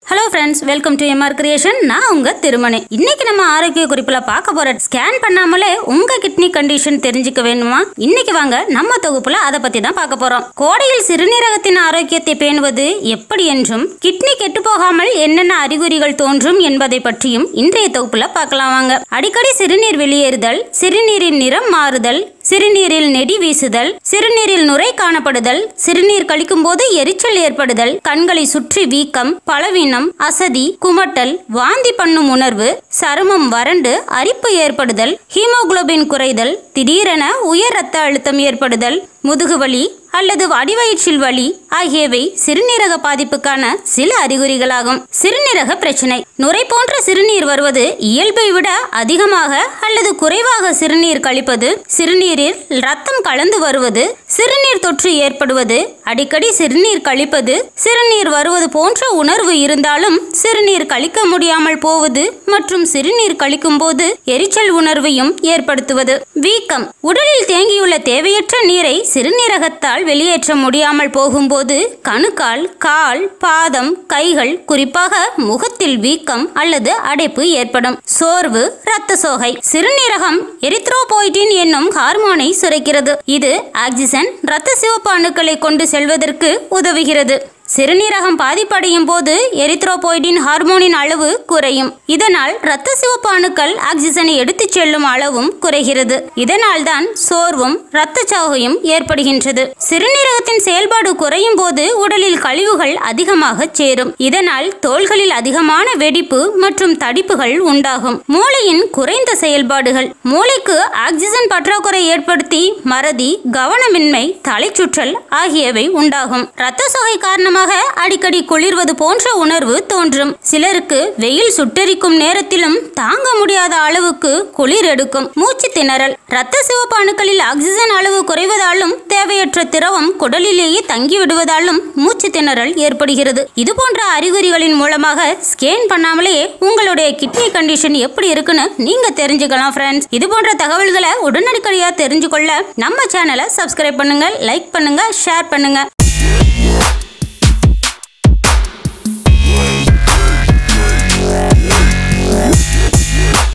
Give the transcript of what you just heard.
hello friends welcome to MR creation நான் உங்க திருமணி இன்னைக்கு நம்ம ஆரோக்கிய குறிப்புல பார்க்க போற ஸ்கேன் பண்ணாமலே உங்க கிட்னி கண்டிஷன் தெரிஞ்சுக்க வேணுமா இன்னைக்கு வாங்க நம்ம தொகுப்புல அதை பத்தி தான் பார்க்க போறோம் கோடையில் சிறுநீரகத்தின் ஆரோக்கியத்தை பேணுவது எப்படி என்றும் கிட்னி கெட்டு போகாமல் என்னென்ன அறிகுறிகள் தோன்றும் என்பதை பற்றியும் இன்றைய தொகுப்புல பார்க்கலாம் வாங்க அடிக்கடி சிறுநீர் வெளியேறுதல் சிறுநீரின் நிறம் மாறுதல் சிறுநீரில் நெடி வீசுதல் சிறுநீரில் நுரை காணப்படுதல் சிறுநீர் கழிக்கும் போது எரிச்சல் ஏற்படுதல் கண்களை சுற்றி வீக்கம் பலவீனம் அசதி குமட்டல் வாந்தி பண்ணும் உணர்வு சருமம் வறண்டு அரிப்பு ஏற்படுதல் ஹீமோகுளோபின் குறைதல் திடீரென உயர் ரத்த அழுத்தம் ஏற்படுதல் முதுகுவலி அல்லது அடிவயிற்றில் வலி ஆகியவை சிறுநீரக பாதிப்புக்கான சில அறிகுறிகளாகும் சிறுநீரக பிரச்சனை நுரை போன்ற சிறுநீர் வருவது இயல்பை விட அதிகமாக அல்லது குறைவாக சிறுநீர் கழிப்பது சிறுநீரில் ரத்தம் கலந்து வருவது சிறுநீர் தொற்று ஏற்படுவது அடிக்கடி சிறுநீர் கழிப்பது சிறுநீர் வருவது போன்ற உணர்வு இருந்தாலும் சிறுநீர் கழிக்க முடியாமல் போவது மற்றும் சிறுநீர் கழிக்கும் போது எரிச்சல் உணர்வையும் ஏற்படுத்துவது வீக்கம் உடலில் தேங்கியுள்ள தேவையற்ற நீரை சிறுநீரகத்தால் வெளியேற்ற முடியாமல் போகும்போது கணுக்கால் கால் பாதம் கைகள் குறிப்பாக முகத்தில் வீக்கம் அல்லது அடைப்பு ஏற்படும் சோர்வு இரத்த சோகை சிறுநீரகம் எரித்ரோபோய்டின் என்னும் ஹார்மோனை சுரக்கிறது இது ஆக்சிஜன் இரத்த சிவப்பு அணுக்களை கொண்டு செல்வதற்கு உதவுகிறது சிறுநீரகம் பாதிப்படையும் போது எரித்ரோபோய்டின் ஹார்மோனின் அளவு குறையும் இதனால் இரத்த சிவப்பு அணுக்கள் ஆக்சிஜனை எடுத்துச் செல்லும் அளவும் குறைகிறது இதனால் தான் சோர்வும் இரத்த சோகையும் ஏற்படுகின்றது சிறுநீரகத்தின் செயல்பாடு குறையும் போது உடலில் கழிவுகள் அதிகமாக சேரும் இதனால் தோள்களில் அதிகமான வெடிப்பு மற்றும் தடிப்புகள் உண்டாகும் மூளையின் குறைந்த செயல்பாடுகள் மூளைக்கு ஆக்சிஜன் பற்றாக்குறை ஏற்படுத்தி மறதி கவனமின்மை தலைச்சுற்றல் ஆகியவை உண்டாகும் இரத்த சோகை காரணமாக அடிக்கடி குளிர்வது போன்ற உணர்வு தோன்றும் சிலருக்கு வெயில் சுட்டெரிக்கும் நேரத்திலும் தாங்க முடியாத அளவுக்கு குளிர் எடுக்கும் மூச்சு திணறல் இரத்த சிவப்பு அணுக்களில் ஆக்சிஜன் அளவு குறைவதாலும் தேவையற்ற திரவம் குடலிலேயே தங்கிவிடுவதாலும் மூச்சு திணறல் ஏற்படுகிறது இது போன்ற அறிகுறிகளின் மூலமாக ஸ்கேன் பண்ணாமலேயே உங்களுடைய கிட்னி கண்டிஷன் எப்படி இருக்குன்னு நீங்க தெரிஞ்சுக்கலாம் ஃப்ரெண்ட்ஸ் இது போன்ற தகவல்களை உடனடிக்கடியாக தெரிஞ்சுக்கொள்ள நம்ம சேனலை சப்ஸ்கிரைப் பண்ணுங்க லைக் பண்ணுங்க ஷேர் பண்ணுங்க